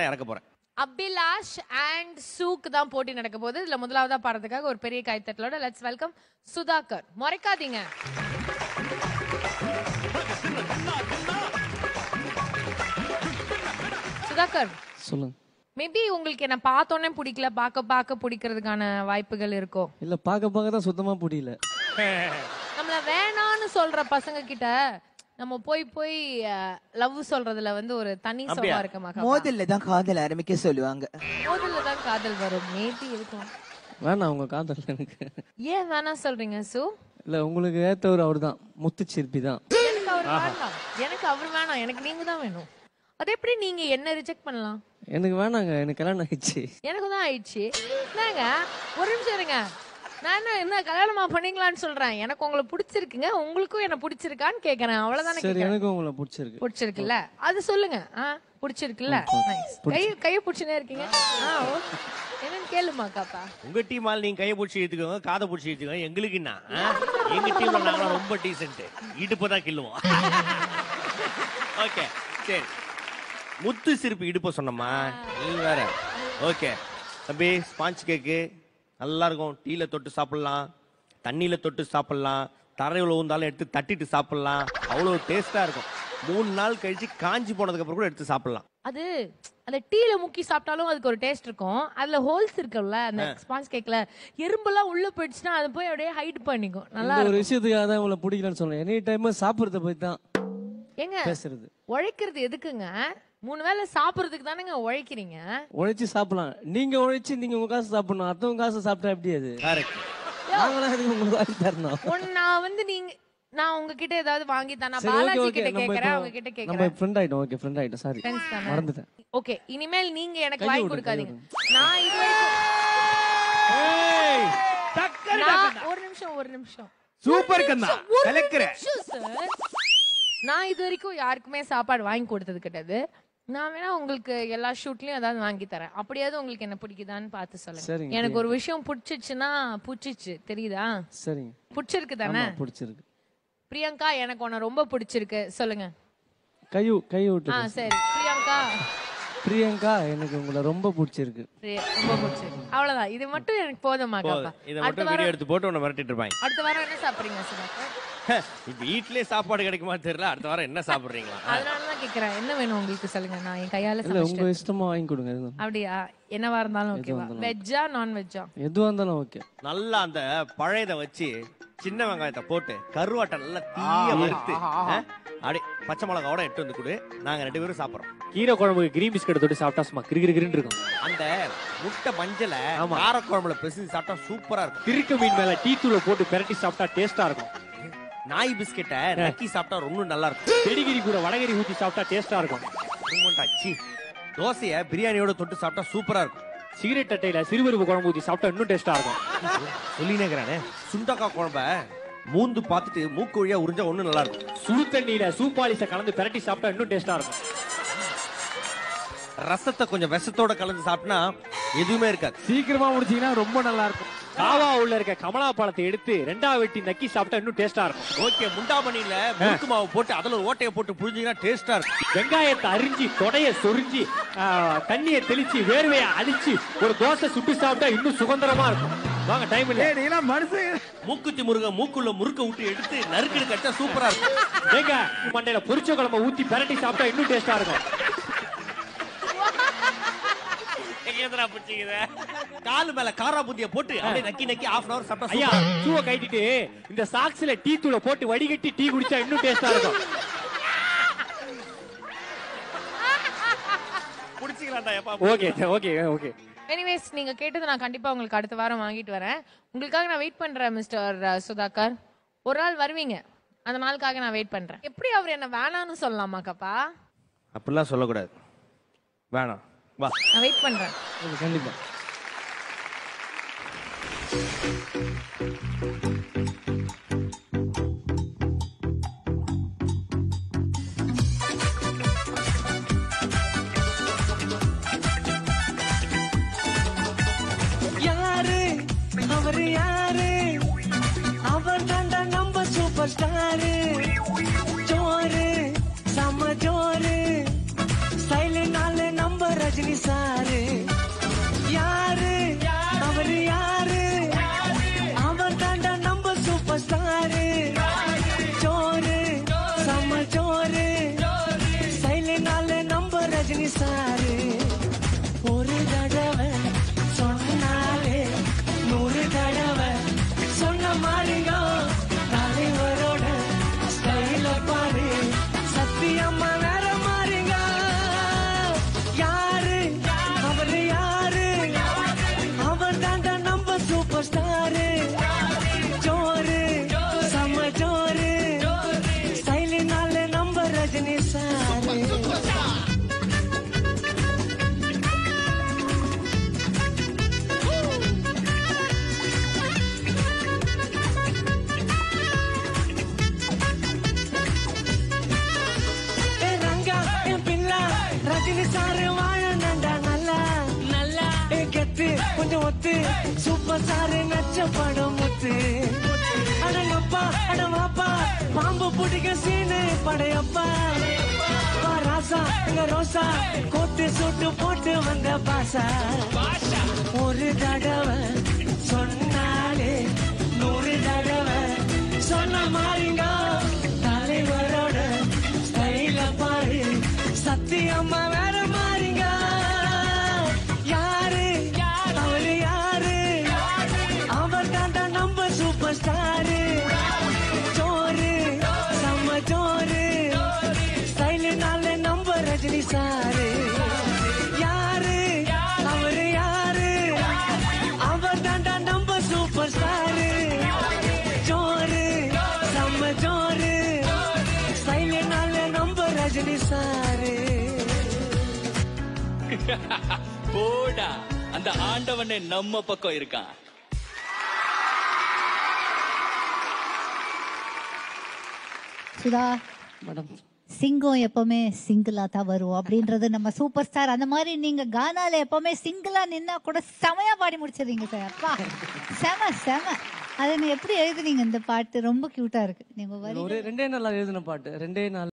இறக்க போறேன் அபிலாஷ் அண்ட் சூக்கு தான் போட்டி நடக்க போகுது இதுல முதலாவதா பாடுறதுக்காக ஒரு பெரிய கைத்தட்டலோட லெட்ஸ் வெல்கம் சுதாகர் முறைக்காதீங்க சுதாகர் சொல்லுங்க மேபி உங்களுக்கு என்ன பார்த்தோன்னே பிடிக்கல பார்க்க பார்க்க பிடிக்கிறதுக்கான வாய்ப்புகள் இருக்கோ இல்ல பார்க்க பார்க்க தான் சுத்தமா புரியல நம்மள வேணான்னு சொல்ற பசங்க கிட்ட நம்ம போய் போய் லவ் சொல்றதுல வந்து ஒரு தனி அப்படியா? சோபா இருக்கு மோதல்ல தான் காதல் ஆரம்பிக்க சொல்லுவாங்க மோதல்ல தான் காதல் வரும் மேபி இருக்கும் வேணாம் உங்க காதல் எனக்கு ஏன் வேணாம் சொல்றீங்க சு இல்ல உங்களுக்கு ஏத்தவர் அவர் தான் முத்துச்சிற்பி தான் எனக்கு அவர் வேண்டாம் எனக்கு அவர் வேணாம் எனக்கு நீங்க தான் வேணும் அது எப்படி நீங்க என்ன ரிஜெக்ட் பண்ணலாம் எனக்கு வேணாங்க எனக்கு கல்யாணம் ஆயிடுச்சு எனக்கு தான் ஆயிடுச்சு என்னங்க ஒரு நிமிஷம் இருங்க நான் என்ன என்ன கல்யாணமா பண்ணீங்களான்னு சொல்றேன் எனக்கு உங்களை பிடிச்சிருக்குங்க உங்களுக்கும் என்ன பிடிச்சிருக்கான்னு கேக்குறேன் அவ்வளவுதானே சரி கேக்குறேன் எனக்கும் உங்களை பிடிச்சிருக்கு பிடிச்சிருக்குல்ல அது சொல்லுங்க ஆ பிடிச்சிருக்குல்ல Nice. கை கைய பிடிச்சுனே இருக்கீங்க ஆ ஓகே என்னன்னு கேளுமா காப்பா உங்க டீம் ஆள் நீங்க கையை பிடிச்சி எடுத்துக்கோங்க காதை பிடிச்சி எடுத்துக்கோங்க எங்களுக்கு என்ன ஆ? எங்க டீம்ல நாங்களாம் ரொம்ப டீசென்ட் இடுப்பு தான் கிள்ளுவோம் ஓகே சரி முத்து சிரிப்பு இடுப்ப சொன்னம்மா நீ வேற ஓகே தம்பி ஸ்பாஞ்ச் கேக்கு நல்லா இருக்கும் டீல தொட்டு சாப்பிடலாம் தண்ணியில தொட்டு சாப்பிடலாம் தரையில் ஊந்தாலும் எடுத்து தட்டிட்டு சாப்பிடலாம் அவ்வளோ டேஸ்டா இருக்கும் மூணு நாள் கழிச்சு காஞ்சி போனதுக்கு அப்புறம் கூட எடுத்து சாப்பிடலாம் அது அந்த டீல முக்கி சாப்பிட்டாலும் அதுக்கு ஒரு டேஸ்ட் இருக்கும் அதுல ஹோல்ஸ் இருக்குல்ல அந்த ஸ்பாஞ்ச் கேக்ல எறும்பெல்லாம் உள்ள போயிடுச்சுன்னா அது போய் அப்படியே ஹைட் பண்ணிக்கும் நல்லா இந்த ஒரு இருக்கும் விஷயத்துக்காக தான் உங்களை பிடிக்கலன்னு சொல்றேன் எனி டைம் சாப்பிடுறத பத்தி தான் ஏங்க பேசுறது உழைக்கிறது எதுக்குங்க மூணு வேளை சாப்பிடுறதுக்கு தானேங்க உழைக்கிறீங்க உழைச்சு சாப்பிடலாம் நீங்க உழைச்சு நீங்க உங்க காசு சாப்பிடணும் அடுத்தவங்க காசு சாப்பிட்டா எப்படி அது கரெக்ட் நாங்களாம் அதுக்கு உங்களுக்கு வாங்கி தரணும் ஒன்னு நான் வந்து நீங்க நான் உங்ககிட்ட ஏதாவது வாங்கி தான் நான் சரி ஓகே பாலாஜி ஓகே கிட்ட நம்ம கேக்குறேன் அவங்க கிட்ட இப்போ நம்ம கேக்குறேன் ஃப்ரெண்ட் ஆயிட்டோம் ஓகே ஃப்ரெண்ட் ஆயிட்டோம் சாரி Friends தானே? மறந்துட்டேன் ஓகே இனிமேல் நீங்க எனக்கு கையை வாங்கி விடு, கொடுக்காதீங்க கையை நான் இது வரைக்கும் நான் ஒரு நிமிஷம் ஒரு நிமிஷம் சூப்பர் கண்ணா ஒரு கலக்குற நிமிஷம் sir. நான் இது வரைக்கும் யாருக்குமே சாப்பாடு வாங்கி கொடுத்தது கிடையாது நான் வேணா உங்களுக்கு எல்லா ஷூட்லயும் ஏதாவது வாங்கி தரேன் அப்படியாவது உங்களுக்கு என்ன பிடிக்குதான்னு பார்த்து சொல்லுங்க சரிங்க, எனக்கு ஒரு விஷயம் பிடிச்சிச்சுன்னா பிடிச்சிச்சு தெரியுதா சரிங்க பிடிச்சிருக்கு தானே ஆமா பிடிச்சிருக்கு பிரியங்கா எனக்கு உன்னை ரொம்ப பிடிச்சிருக்கு சொல்லுங்க கையு கை ஆ விட்டு சரி பிரியங்கா பிரியங்கா எனக்கு உங்களை ரொம்ப பிடிச்சிருக்கு பிரிய- ரொம்ப பிடிச்சிருக்கு அவ்வளவுதான் இது மட்டும் எனக்கு போதுமா காப்பா இதை அடுத்த மட்டும் வீடியோ வாரம் எடுத்து போட்டு உன்னை மிரட்டிட்டு இருப்பாங்க அடுத்த வாரம் என்ன சாப்பிடுறீங்க சுதாகர் இப்ப வீட்லயே சாப்பாடு கிடைக்குமா தெரியல அடுத்த வாரம் என்ன சாப்பிடுறீங்களா அதனாலதான் கேக்குறேன் என்ன வேணும் உங்களுக்கு சொல்லுங்க நான் என் கையால இல்ல உங்க சமைச்சிட்டு இஷ்டமா வாங்கி கொடுங்க எதுவும் அப்படியா என்னவா இருந்தாலும் ஓகேவா வெஜ்ஜா நான் வெஜ்ஜா எதுவா இருந்தாலும் ஓகே நல்லா அந்த பழையத வச்சு சின்ன வெங்காயத்தை போட்டு கருவாட்டை நல்லா தீய வறுத்து ஆ, அப்படியே பச்சை மிளகாவோட எட்டு வந்து கொடு நாங்க ரெண்டு பேரும் சாப்பிடுறோம் கீரை குழம்புக்கு கிரீன் பிஸ்கட் தொட்டு சாப்பிட்டா சும்மா கிரிகிரின்னு இருக்கும் அந்த முட்டை மஞ்சளை ஆமா. காரக்குழம்புல பிசைஞ்சு சாப்பிட்டா சூப்பரா இருக்கும் திருக்கு மீன் மேல டீ தூளை போட்டு பெரட்டி சாப்பிட்டா டேஸ்டா இருக்கும் நாய் பிஸ்கெட்டை நக்கி சாப்பிட்டா ரொம்ப நல்லா இருக்கும் பெடிகிரி கூட வடகரி ஊத்தி சாப்பிட்டா டேஸ்டா இருக்கும் உண்மைண்டா, சீ. தோசைய பிரியாணியோட தொட்டு சாப்பிட்டா சூப்பரா இருக்கும் சிகரெட் அட்டையில சிறுபருப்பு குழம்பு ஊத்தி சாப்பிட்டா இன்னும் டேஸ்டா இருக்கும் சொல்லினேங்கிறானே சுண்டக்காய் குழம்ப மூந்து பார்த்துட்டு மூக்கு வழியா உறிஞ்சா ஒண்ணு நல்லா இருக்கும் சுடு தண்ணியில சூப்பாலிச கலந்து பெரட்டி சாப்பிட்டா இன்னும் டேஸ்டா இருக்கும் ரசத்தை கொஞ்சம் விஷத்தோட கலந்து சாப்பிட்டா எதுவுமே இருக்காது சீக்கிரமா முடிச்சீங்கன்னா ரொம்ப நல்லா இருக்கும் காவா உள்ள இருக்க கமலா பழத்தை எடுத்து ரெண்டா வெட்டி நக்கி சாப்பிட்டா இன்னும் டேஸ்டா இருக்கும் ஓகே முண்டாமணியில முறுக்கு மாவு போட்டு அதுல ஒரு ஓட்டையை போட்டு புழிஞ்சீங்கன்னா டேஸ்டா இருக்கும் வெங்காயத்தை அரிஞ்சு தொடைய சொரிஞ்சு ஆ, தண்ணிய தெளிச்சு வேர்வைய அடிச்சு ஒரு தோசை சுட்டு சாப்பிட்டா இன்னும் சுதந்திரமா இருக்கும் வாங்க டைம் இல்ல மனுஷன் மூக்குத்தி முருக மூக்குள்ள முறுக்க விட்டு எடுத்து நறுக்கிடு கட்டா சூப்பரா இருக்கும் ஏங்க மண்டையில பொரிச்ச குழம்ப ஊத்தி பெரட்டி சாப்பிட்டா இன்னும் டேஸ்டா இருக்கும் எங்கேந்திரா பிடிச்சிக்கிற காலு மேல காரா புத்திய போட்டு அப்படியே நக்கி நக்கி half அன் அவர் சாப்பிட்டா ஐயா சூப்பரா இருக்கும். ஷூவை கட்டிட்டு இந்த சாக்ஸ்ல டீ தூளை போட்டு வடிகட்டி டீ குடிச்சா இன்னும் டேஸ்டா இருக்கும் பிடிச்சிக்கலாம்டா எப்பா ஓகே ஓகே ஓகே எனிவேஸ் நீங்க கேட்டது நான் கண்டிப்பா உங்களுக்கு அடுத்த வாரம் வாங்கிட்டு வரேன் உங்களுக்காக நான் வெயிட் பண்றேன் மிஸ்டர் சுதாகர் ஒரு நாள் வருவீங்க அந்த நாளுக்காக நான் வெயிட் பண்றேன் எப்படி அவர் என்ன வேணாம்னு சொல்லலாமா கப்பா அப்படிலாம் சொல்லக்கூடாது வேணாம் வா நான் வெயிட் பண்றேன் ஓகே, கண்டிப்பா யாரு அவரு யாரு அவர் தாண்டா நம்ம சூப்பர் ஸ்டாரு ஜோரு செம ஜோரு ஸ்டைலுனால நம்ம ரஜ ரஜினி சாரு யாரு அவரு யாரு அவர் தாண்டா நம்ம சூப்பர் ஸ்டாரு ஜோரு செம்ம ஜோரு சைலனால நம்ம ரஜினி சாரு ஒரு தடவை சொன்னாலே நூறு தடவை சொன்ன மாதிரிங்க தலைவரோட ஸ்டைல பாரு சத்தியம்மா வேற மாறிங்க யாரு அவரு யாரு அவர் தாண்டா நம்ம சூப்பர் ஸ்டாரு ஜோரு செம்ம ஜோரு ஸ்டைலினால நம்ம ரஜினி சாரு ஏ ரங்கா என் பிள்ளை ரஜினி சாரு வாழண்டா நல்லா நல்லா ஏ கெத்து கொஞ்சம் ஒத்து சூப்பர் சாரு நச்ச படம் முத்து அடங்கப்பா அட வாப்பா பாம்பு பிடிக்க சீனு படையப்பா வா ராசா எங்க ரோசா கோட்டு சூட்டு போட்டு வந்த பாசா ஒரு தடவை சொன்னாலே நூறு தடவை சொன்ன மாறிங்க தலைவரோட ஸ்டைல பாரு சத்தியம்மா வேற மாறிங்க யாரு அவரு யாரு அவர் தாண்டா நம்ம சூப்பர் ஸ்டாரு ஜோரு செம்ம ஜோரு ஸ்டைலுனால நம்ம ரஜினி சாரு யாரு அவரு யாரு அவர் தாண்டா நம்ம சூப்பர் ஸ்டாரு ஜோரு செம்ம ஜோரு ஸ்டைலுனால நம்ம ரஜினி சாரு போடா அந்த ஆண்டவனே நம்ம பக்கம் இருக்கான் சுதா மேடம் சிங்கம் எப்பவுமே சிங்கிளா தான் வரும் அப்படின்றது நம்ம சூப்பர் ஸ்டார் அந்த மாதிரி நீங்க கானால எப்பவுமே சிங்கிளா நின்னா கூட செமையா பாடி முடிச்சிடுறீங்க சார் அப்பா செம செம அதை நீ எப்படி எழுதுனீங்க இந்த பாட்டு ரொம்ப கியூட்டா இருக்கு நீங்க வரி ஒரு ரெண்டே நாள் எழுதின பாட்டு ரெண்டே நாள்